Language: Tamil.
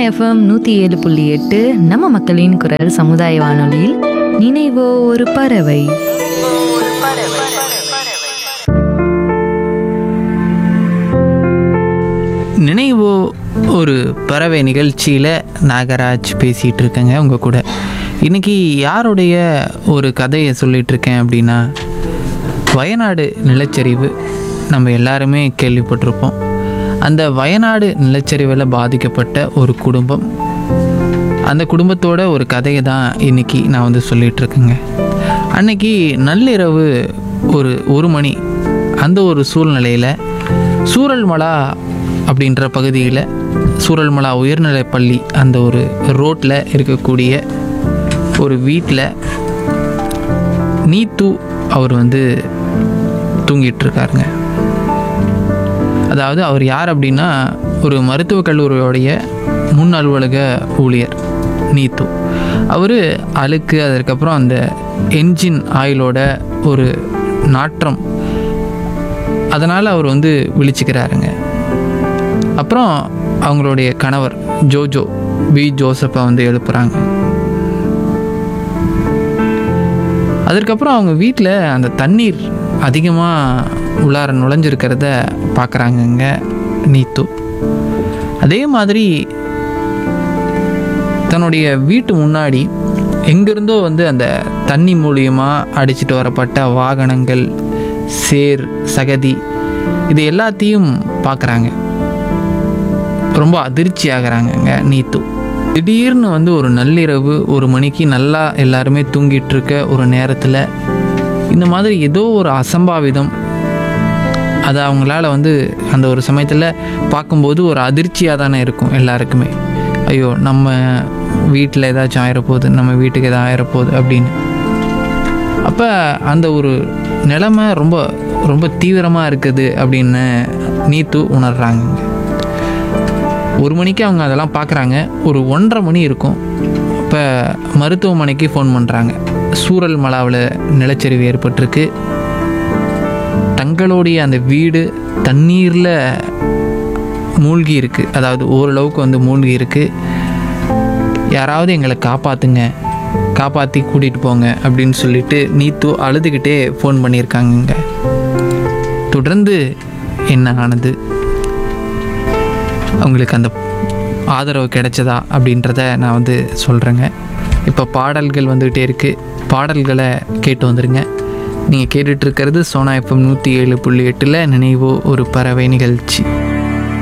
எஃப்எம் நூற்றி ஏழு புள்ளி எட்டு நம்ம மக்களின் குரல் சமுதாய வானொலியில் நினைவோ ஒரு பறவை நினைவோ ஒரு பறவை நிகழ்ச்சியில் நாகராஜ் பேசிகிட்டு இருக்கேங்க உங்கள் கூட இன்றைக்கி யாருடைய ஒரு கதையை சொல்லிகிட்டு இருக்கேன் அப்படின்னா வயநாடு நிலச்சரிவு நம்ம எல்லாருமே கேள்விப்பட்டிருப்போம் அந்த வயநாடு நிலச்சரிவில் பாதிக்கப்பட்ட ஒரு குடும்பம் அந்த குடும்பத்தோட ஒரு கதையை தான் இன்றைக்கி நான் வந்து சொல்லிகிட்டு இருக்கேங்க அன்னைக்கு நள்ளிரவு ஒரு ஒரு மணி அந்த ஒரு சூழ்நிலையில் சூரல்மலா அப்படின்ற பகுதியில் சூரல்மலா உயர்நிலைப் பள்ளி அந்த ஒரு ரோட்டில் இருக்கக்கூடிய ஒரு வீட்டில் நீத்து அவர் வந்து தூங்கிட்டு இருக்காருங்க அதாவது அவர் யார் அப்படின்னா ஒரு மருத்துவக் கல்லூரியோடைய முன் அலுவலக ஊழியர் நீத்து அவர் அழுக்கு அதற்கப்புறம் அந்த என்ஜின் ஆயிலோட ஒரு நாற்றம் அதனால் அவர் வந்து விழிச்சுக்கிறாருங்க அப்புறம் அவங்களுடைய கணவர் ஜோஜோ வி ஜோசப்பை வந்து எழுப்புறாங்க அதற்கப்புறம் அவங்க வீட்டில் அந்த தண்ணீர் அதிகமாக உள்ளார நுழைஞ்சிருக்கிறத பார்க்குறாங்கங்க நீத்து அதே மாதிரி தன்னுடைய வீட்டு முன்னாடி எங்கிருந்தோ வந்து அந்த தண்ணி மூலியமாக அடிச்சிட்டு வரப்பட்ட வாகனங்கள் சேர் சகதி இது எல்லாத்தையும் பார்க்குறாங்க ரொம்ப அதிர்ச்சி ஆகுறாங்கங்க நீத்து திடீர்னு வந்து ஒரு நள்ளிரவு ஒரு மணிக்கு நல்லா எல்லாருமே தூங்கிட்டு இருக்க ஒரு நேரத்தில் இந்த மாதிரி ஏதோ ஒரு அசம்பாவிதம் அது அவங்களால வந்து அந்த ஒரு சமயத்தில் பார்க்கும்போது ஒரு அதிர்ச்சியாக தானே இருக்கும் எல்லாருக்குமே ஐயோ நம்ம வீட்டில் ஏதாச்சும் ஆயிரப்போகுது நம்ம வீட்டுக்கு எதாவது ஆயிரப்போகுது அப்படின்னு அப்போ அந்த ஒரு நிலைமை ரொம்ப ரொம்ப தீவிரமாக இருக்குது அப்படின்னு நீத்து உணர்றாங்கங்க ஒரு மணிக்கு அவங்க அதெல்லாம் பார்க்குறாங்க ஒரு ஒன்றரை மணி இருக்கும் இப்போ மருத்துவமனைக்கு ஃபோன் பண்ணுறாங்க சூரல் மலாவில் நிலச்சரிவு ஏற்பட்டிருக்கு தங்களுடைய அந்த வீடு தண்ணீரில் மூழ்கி இருக்குது அதாவது ஓரளவுக்கு வந்து மூழ்கி இருக்குது யாராவது எங்களை காப்பாற்றுங்க காப்பாற்றி கூட்டிகிட்டு போங்க அப்படின்னு சொல்லிட்டு நீத்து அழுதுகிட்டே ஃபோன் பண்ணியிருக்காங்கங்க தொடர்ந்து என்ன ஆனது அவங்களுக்கு அந்த ஆதரவு கிடைச்சதா அப்படின்றத நான் வந்து சொல்கிறேங்க இப்போ பாடல்கள் வந்துக்கிட்டே இருக்குது பாடல்களை கேட்டு வந்துடுங்க நீங்கள் கேட்டுட்ருக்கிறது சோனா எஃப்எம் நூற்றி ஏழு புள்ளி எட்டில் நினைவோ ஒரு பறவை நிகழ்ச்சி